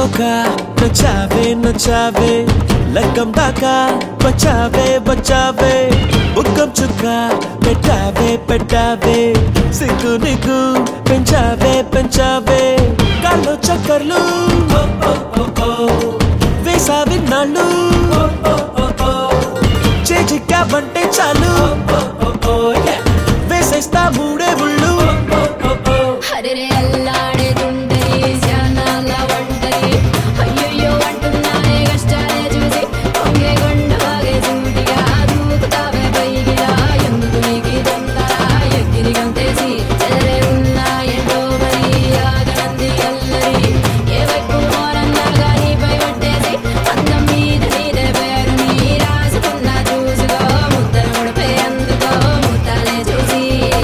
సీతాకోక నచ్చావే నచ్చావే లగ్గం దాకా వచ్చావే వచ్చావే బుగ్గం చుక్క పెట్టావే పెట్టావే సిగ్గు నిగ్గు పెంచావే పెంచావే కాళ్ళు చక్కర్లు ఓ, ఓ, ఓ, ఓ. వేసావి నాళ్ళు ఓ, ఓ, ఓ, ఓ. చేజిక్కావంటే చాలు ఓ, ఓ, ఓ, yeah. వేసేస్తా మూడే ఉళ్ళు ఓ, ఓ, ఓ, ఓ. హరిరే అల్లాడే తుంటరి శానాల వంటరి అయ్యయ్యో అంటున్నానే కష్టాలే చూసి పొంగే కొండ బాగే సూటిగా దూకుతావే పైగిరా ఎందుకు నీకు తొందర ఎక్కిరి గంతేసి చెదరే ఉన్నా ఎంతో మరి ఆగనంది అల్లరి ఏ వైపు మోరన్నా గాని పైవట్టేసి అందం మీద నీదే పేరు నీ రాసుకున్న చూసుకో ముద్దర ముడిపే అందుకో ముద్దాలే చూసి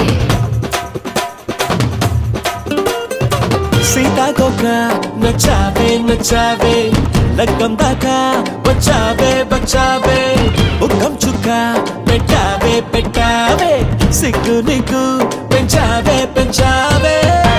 సీతాకోక నచ్చావే నచ్చావే లగ్గం దాకా వచ్చావే వచ్చావే బుగ్గం చుక్క పెట్టావే పెట్టావే సిగ్గు నిగ్గు పెంచావే పెంచావే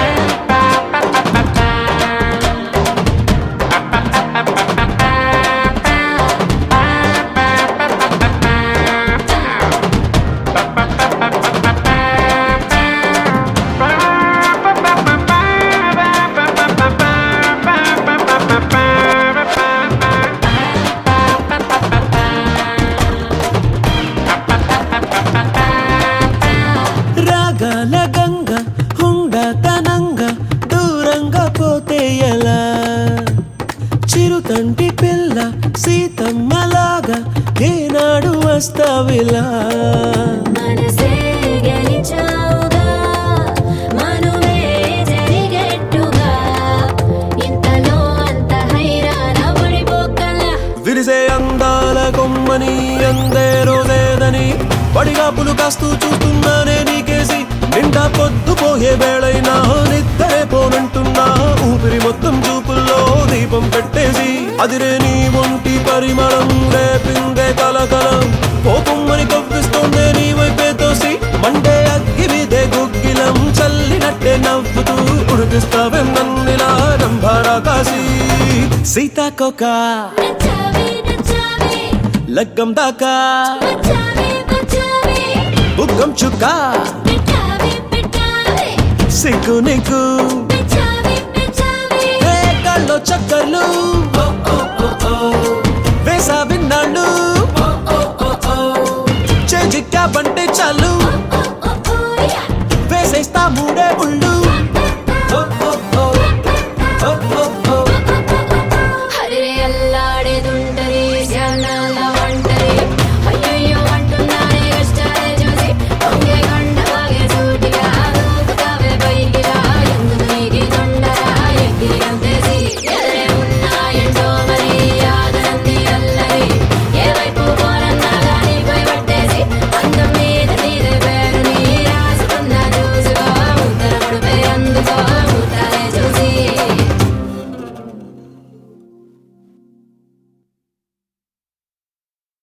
రాగాల గంగ హుండతనంగా దూరంగా పోతే ఎలా చిరుతంటి పిల్ల సీతమ్మలాగా ఏనాడు వస్తావిలా మనసే గెలిచావుగా మనువే జరిగేట్టుగా ఇంతలో అంత హైరాణ పడిపోకలా విరిసే అందాల కొమ్మని అందే రోజేదని పడిగాపులు కాస్తూ చూస్తున్నానే నీకేసి నిండా పొద్దుపోయే వేళైనా నిద్దరే పోనంటున్నా ఊపిరి మొత్తం చూపుల్లో దీపం పెట్టేసి అదిరే నీ ఒంటి పరిమళం రేపిందే కలకలం కోపమ్మని కొవ్విస్తోందే నీ వైపే తోసి మండే అగ్గి మీదే గుగ్గిలం చల్లినట్టే నవ్వుతూ ఉడికిస్తావే నన్నిలా రంభారా కాసి సీతాకోక నచ్చావే నచ్చావే లగ్గం దాకా వచ్చావే వచ్చావే బుగ్గం చుక్క పెట్టావే పెట్టావే సిగ్గు నీకు పెంచావే పెంచావే ఏ కళ్ళు చక్కర్లు ఓ, ఓ, ఓ, ఓ. వేసా విన్నాళ్ళు చేజిక్కా బంటే చాలు